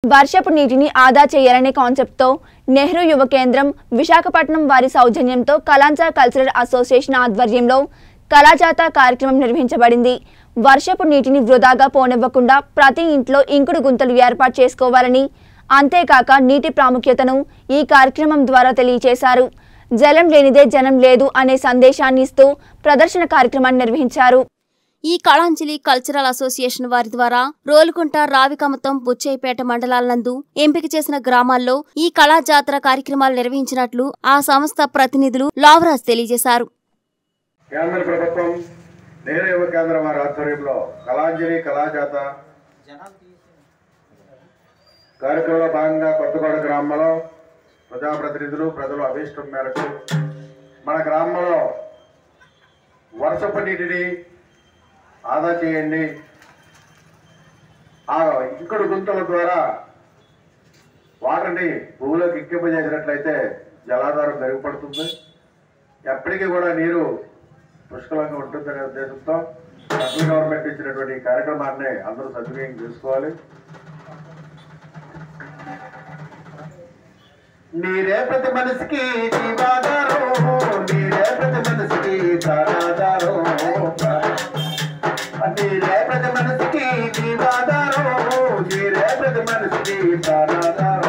వర్షపు నీటిని ఆదా చేయాలనే కాన్సెప్ట్తో నెహ్రూ యువ కేంద్రం విశాఖపట్నం వారి సౌజన్యంతో కలాంచా కల్చరల్ అసోసియేషన్ ఆధ్వర్యంలో కళాజాత కార్యక్రమం నిర్వహించబడింది వర్షపు నీటిని వృధాగా పోనివ్వకుండా ప్రతి ఇంట్లో ఇంకుడు గుంతలు ఏర్పాటు చేసుకోవాలని అంతేకాక నీటి ప్రాముఖ్యతను ఈ కార్యక్రమం ద్వారా తెలియజేశారు జలం లేనిదే జనం లేదు అనే సందేశాన్ని ఇస్తూ ప్రదర్శన కార్యక్రమాన్ని నిర్వహించారు ఈ కళాంజలి కల్చరల్ అసోసియేషన్ వారి ద్వారా రోలుకుంట రావికమతం బుచ్చయ్యపేట మండలాల నందు ఎంపిక చేసిన గ్రామాల్లో ఈ కళా జాతర కార్యక్రమాలు నిర్వహించినట్లు ఆ సంస్థ ప్రతినిధులు లావరాజ్ తెలియజేశారు కేంద్ర ప్రభుత్వం నెహ్రూ యువ కేంద్రం వారి ఆధ్వర్యంలో కళాంజలి కళాజాత కార్యక్రమంలో భాగంగా కొత్తగూడ గ్రామంలో ప్రజాప్రతినిధులు ప్రజల అభీష్టం మేరకు మన గ్రామంలో వర్షపు నీటిని ఆదా చేయండి ఆ ఇంకుడు గుంతల ద్వారా వాటర్ని భూమిలోకి ఎక్కింపజేసినట్లయితే జలాధారం మెరుగుపడుతుంది ఎప్పటికీ కూడా నీరు పుష్కలంగా ఉంటుందనే ఉద్దేశంతో సెంట్రల్ గవర్నమెంట్ ఇచ్చినటువంటి ఈ కార్యక్రమాన్ని అందరూ సద్వినియోగం చేసుకోవాలి నీరే ప్రతి మనిషికి జీవాధారం నీరే ప్రతి మనిషికి ప్రాణాధారం నీరే ప్రతి మనిషికి జీవాధారం నీరే ప్రతి మనిషికి ప్రాణాధారం